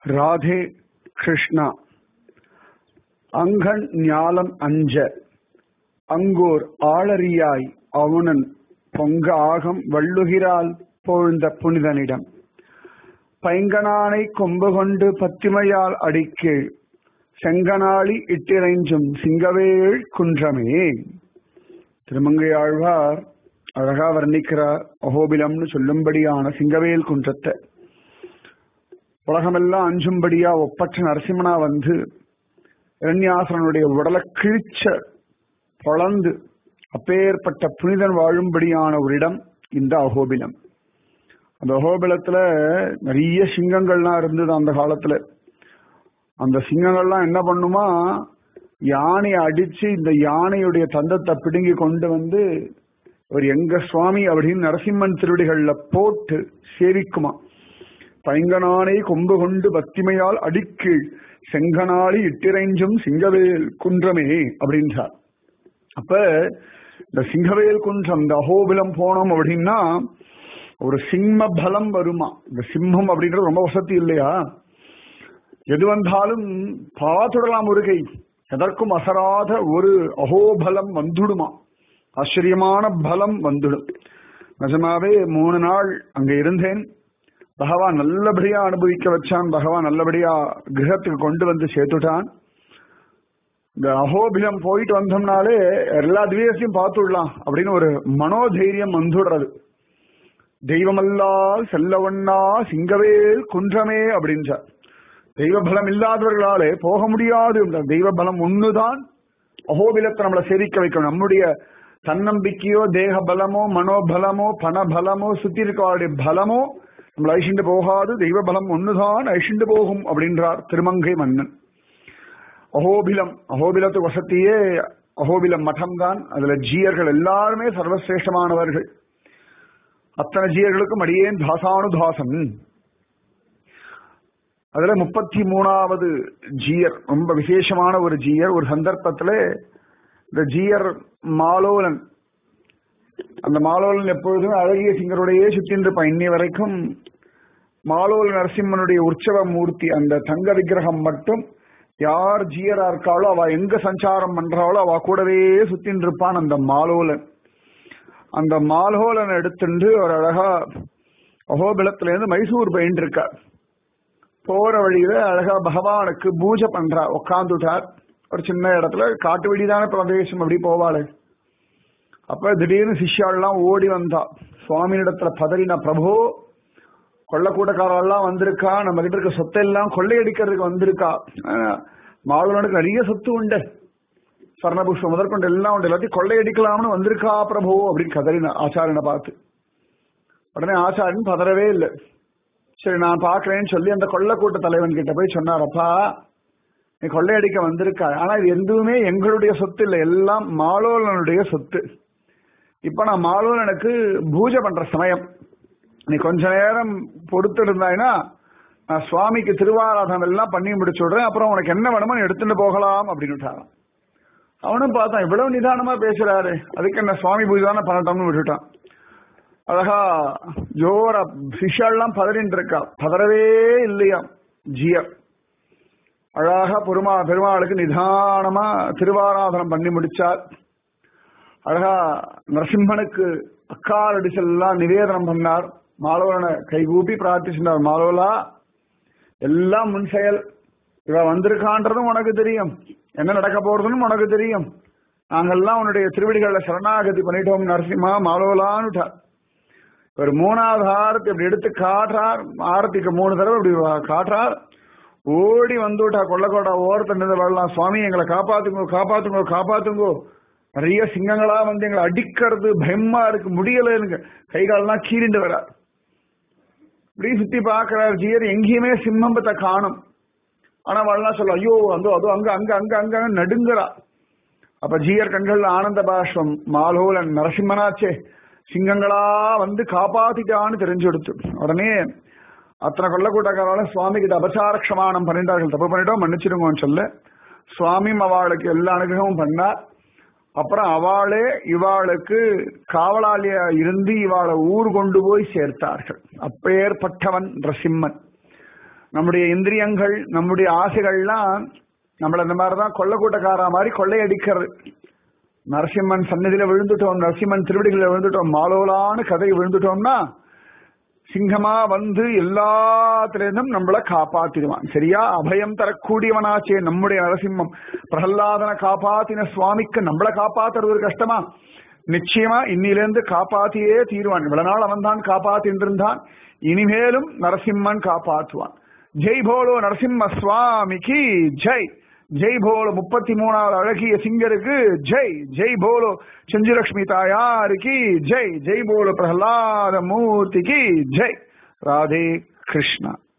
ராதே கிருஷ்ணா அங்கண் ஞாலம் அஞ்ச அங்கோர் ஆளறியாய் அவுணன் பொங்க ஆகம் வள்ளுகிறாள் போழ்ந்த புனிதனிடம் பைங்கனானை கொம்பு கொண்டு பத்திமையால் அடிக்கீழ் செங்கனாளி இட்டிறைஞ்சும் சிங்கவேள் குன்றமே திருமங்கையாழ்வார் அழகா வர்ணிக்கிறார் அகோபிலம்னு சொல்லும்படியான சிங்கவேல் குன்றத்தை உலகமெல்லாம் அஞ்சும்படியா ஒப்பற்ற நரசிம்மனா வந்து இரண்யாசனுடைய உடலை கிழிச்ச பொளந்து அப்பேற்பட்ட புனிதன் வாழும்படியான ஒரு இடம் இந்த அகோபிலம் அந்த அகோபிலத்துல நிறைய சிங்கங்கள்லாம் இருந்தது அந்த காலத்துல அந்த சிங்கங்கள்லாம் என்ன பண்ணுமா யானையை அடிச்சு இந்த யானையுடைய தந்தத்தை பிடுங்கி கொண்டு வந்து ஒரு எங்க சுவாமி அப்படின்னு நரசிம்மன் திருவடிகள்ல போட்டு சேவிக்குமா பைங்கனானை கொம்பு கொண்டு பத்திமையால் அடிக்கீழ் செங்கனாளி இட்டிறைஞ்சும் சிங்கவேல் குன்றமே அப்படின்றார் அப்ப இந்த சிங்கவேல் குன்றம் இந்த அகோபிலம் போனோம் அப்படின்னா ஒரு சிம்ம பலம் வருமா இந்த சிம்மம் அப்படின்றது ரொம்ப வசதி இல்லையா எது வந்தாலும் பார்த்துடலாம் ஒரு கை எதற்கும் அசராத ஒரு அகோபலம் வந்துடுமா ஆச்சரியமான பலம் வந்துடும் நிஜமாவே மூணு நாள் அங்க இருந்தேன் பகவான் நல்லபடியா அனுபவிக்க வச்சான் பகவான் நல்லபடியா கிரகத்துக்கு கொண்டு வந்து சேர்த்துட்டான் இந்த அகோபிலம் போயிட்டு வந்தோம்னாலே எல்லா திவ்யத்தையும் பார்த்துடலாம் அப்படின்னு ஒரு மனோதைரியம் வந்துடுறது தெய்வமல்லால் செல்லவண்ணா சிங்கவேல் குன்றமே அப்படின்றார் தெய்வ பலம் இல்லாதவர்களாலே போக முடியாது தெய்வ பலம் ஒண்ணுதான் அகோபிலத்தை நம்மளை சேவிக்க வைக்கணும் நம்முடைய தன்னம்பிக்கையோ தேக பலமோ மனோபலமோ பண பலமோ சுத்தி இருக்கவாளுடைய பலமோ நம்மளை ஐஷிண்டு போகாது தெய்வ பலம் ஒண்ணுதான் ஐஷிண்டு போகும் அப்படின்றார் திருமங்கை மன்னன் அகோபிலம் அகோபிலத்து வசத்தியே அகோபிலம் மடம் தான் அதுல ஜீயர்கள் எல்லாருமே சர்வசிரேஷ்டமானவர்கள் அத்தனை ஜீயர்களுக்கும் அடியேன் தாசானுதாசன் அதுல முப்பத்தி மூணாவது ஜீயர் ரொம்ப விசேஷமான ஒரு ஜீயர் ஒரு சந்தர்ப்பத்துல இந்த ஜீயர் மாலோலன் அந்த மாலோலன் எப்பொழுதும் அழகிய சிங்கருடையே சுத்தின்றிருப்பான் இன்னி வரைக்கும் மாலோல நரசிம்மனுடைய உற்சவ மூர்த்தி அந்த தங்க விக்கிரகம் மட்டும் யார் ஜீயரா இருக்காளோ அவ எங்க சஞ்சாரம் பண்றாளோ அவ கூடவே சுத்தின் இருப்பான் அந்த மாலோலன் அந்த மாலோலன் எடுத்துட்டு ஒரு அழகா அகோபிலத்துல இருந்து மைசூர் போயிட்டு இருக்கார் போற வழியில அழகா பகவானுக்கு பூஜை பண்றா உட்காந்துட்டார் ஒரு சின்ன இடத்துல காட்டு வெடிதான பிரதேசம் அப்படி போவாளு அப்ப திடீர்னு சிஷ்யாள்லாம் ஓடி வந்தா சுவாமியிடத்துல பதறின பிரபு கொள்ளக்கூட்டக்காரெல்லாம் வந்திருக்கா நம்ம கிட்ட இருக்க சொத்தை எல்லாம் கொள்ளையடிக்கிறதுக்கு வந்திருக்கா மாதவனுக்கு நிறைய சொத்து உண்டு சரணபுஷ்பம் முதற்கொண்டு எல்லாம் உண்டு எல்லாத்தையும் கொள்ளையடிக்கலாம்னு வந்திருக்கா பிரபு அப்படின்னு கதறின ஆச்சாரியனை பார்த்து உடனே ஆச்சாரியன் பதறவே இல்லை சரி நான் பாக்குறேன்னு சொல்லி அந்த கொள்ளக்கூட்ட தலைவன் கிட்ட போய் சொன்னாரப்பா நீ கொள்ளையடிக்க வந்திருக்கா ஆனா இது எதுவுமே எங்களுடைய சொத்து இல்லை எல்லாம் மாலோலனுடைய சொத்து இப்ப நான் மாலோலனுக்கு பூஜை பண்ற சமயம் நீ கொஞ்ச நேரம் பொறுத்து இருந்தாய்னா நான் சுவாமிக்கு திருவாராதனம் எல்லாம் பண்ணி முடிச்சு விடுறேன் அப்புறம் உனக்கு என்ன வேணுமோ நீ எடுத்துட்டு போகலாம் அப்படின்னு அவனும் பார்த்தான் இவ்வளவு நிதானமா பேசுறாரு அதுக்கு என்ன சுவாமி பூஜை தானே பண்ணட்டோம்னு விட்டுட்டான் அழகா ஜோர சிஷாலாம் பதறின்னு இருக்கா பதறவே இல்லையா ஜிய அழகா பெருமா பெருமாளுக்கு நிதானமா திருவாராதனம் பண்ணி முடிச்சார் அழகா நரசிம்மனுக்கு அக்கால் அடிச்செல்லாம் நிவேதனம் பண்ணார் மாலவனை கைகூப்பி பிரார்த்திச்சிருந்தார் மாலோலா எல்லாம் முன் செயல் இவ வந்திருக்கான்றதும் உனக்கு தெரியும் என்ன நடக்க போறதுன்னு உனக்கு தெரியும் நாங்கெல்லாம் உன்னுடைய திருவடிகளை சரணாகதி பண்ணிட்டோம் நரசிம்மா மாலோலான்னுட்டார் ஒரு மூணாவது ஆரத்தி அப்படி எடுத்து காட்டுறார் ஆரத்திக்கு மூணு தடவை இப்படி காட்டுறார் ஓடி வந்துட்டா கொள்ளக்கோட்டா ஓரத்தை நின்று வரலாம் சுவாமி எங்களை காப்பாத்துங்கோ காப்பாத்துங்கோ காப்பாத்துங்கோ நிறைய சிங்கங்களா வந்து எங்களை அடிக்கிறது பயமா இருக்கு முடியல எனக்கு கை காலெல்லாம் கீறிண்டு வரார் இப்படி சுத்தி பாக்குறார் ஜீயர் எங்கேயுமே சிம்மம்பத்தை காணும் ஆனா வரலாம் சொல்ல ஐயோ அதோ அதோ அங்க அங்க அங்க அங்க நடுங்குறா அப்ப ஜீயர் கண்கள் ஆனந்த பாஷ்வம் மாலோலன் நரசிம்மனாச்சே சிங்கங்களா வந்து காப்பாத்திட்டான்னு தெரிஞ்சு கொடுத்து உடனே அத்தனை கொள்ளக்கூட்டக்காரால சுவாமி கிட்ட அபசாரக்ஷமானம் பண்ணிட்டார்கள் தப்பு பண்ணிட்டோம் மன்னிச்சிருங்கன்னு சொல்ல சுவாமியும் அவளுக்கு எல்லா அனுகிரகமும் பண்ணார் அப்புறம் அவளே இவாளுக்கு காவலாளியா இருந்து இவாளை ஊர் கொண்டு போய் சேர்த்தார்கள் அப்பேற்பட்டவன் நரசிம்மன் நம்முடைய இந்திரியங்கள் நம்முடைய ஆசைகள்லாம் நம்மள இந்த மாதிரிதான் கொள்ள கூட்டக்காரா மாதிரி கொள்ளையடிக்கிறது நரசிம்மன் சன்னதியில விழுந்துட்டோம் நரசிம்மன் திருவடிகளில் விழுந்துட்டோம் மாலோலான்னு கதை விழுந்துட்டோம்னா சிங்கமா வந்து எல்லாத்திலிருந்தும் நம்மளை காப்பாத்திடுவான் சரியா அபயம் தரக்கூடியவனாச்சே நம்முடைய நரசிம்மம் பிரகல்லாதனை காப்பாத்தின சுவாமிக்கு நம்மளை காப்பாத்துறது ஒரு கஷ்டமா நிச்சயமா இன்னிலிருந்து காப்பாத்தியே தீருவான் இவ்வளவு நாள் அவன் தான் காப்பாத்தின்னு இருந்தான் இனிமேலும் நரசிம்மன் காப்பாற்றுவான் ஜெய் போலோ நரசிம்ம சுவாமிக்கு ஜெய் ஜெய் போலோ முப்பத்தி மூணாவது அழகிய சிங்கருக்கு ஜெய் ஜெய் போலோ செஞ்சுலக்ஷ்மி தாயாருக்கு ஜெய் ஜெய் போலோ பிரகலாத மூர்த்திக்கு ஜெய் ராதே கிருஷ்ணா